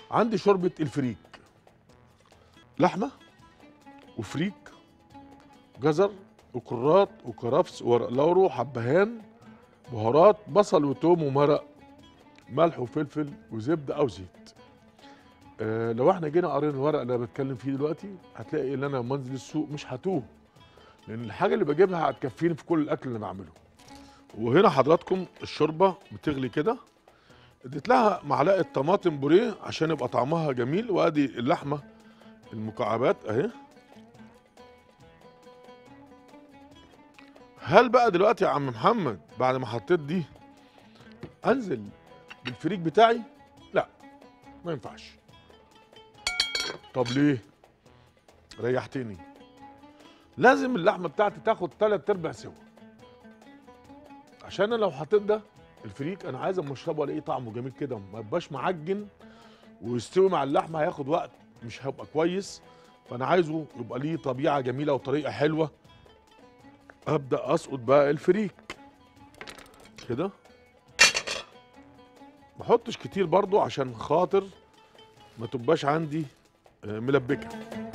عندي شوربه الفريك لحمه وفريك جزر وكرات وكرفس وورق لورو حبهان بهارات بصل وتوم ومرق ملح وفلفل وزبده او زيت آه لو احنا جينا قرينا الورق اللي انا بتكلم فيه دلوقتي هتلاقي ان انا لما انزل السوق مش هتوه لان الحاجه اللي بجيبها هتكفيني في كل الاكل اللي انا بعمله وهنا حضراتكم الشوربه بتغلي كده اديت لها معلقه طماطم بوريه عشان يبقى طعمها جميل وادي اللحمه المكعبات اهي هل بقى دلوقتي يا عم محمد بعد ما حطيت دي انزل بالفريك بتاعي لا ما ينفعش طب ليه ريحتني لازم اللحمه بتاعتي تاخد تلات ارباع سوا عشان انا لو حطيت ده الفريك انا عايز اما اشربه الاقيه طعمه جميل كده ما يبقاش معجن ويستوي مع اللحمه هياخد وقت مش هيبقى كويس فانا عايزه يبقى ليه طبيعه جميله وطريقه حلوه ابدا اسقط بقى الفريك كده ما احطش كتير برضو عشان خاطر ما تبقاش عندي آه، ملبكه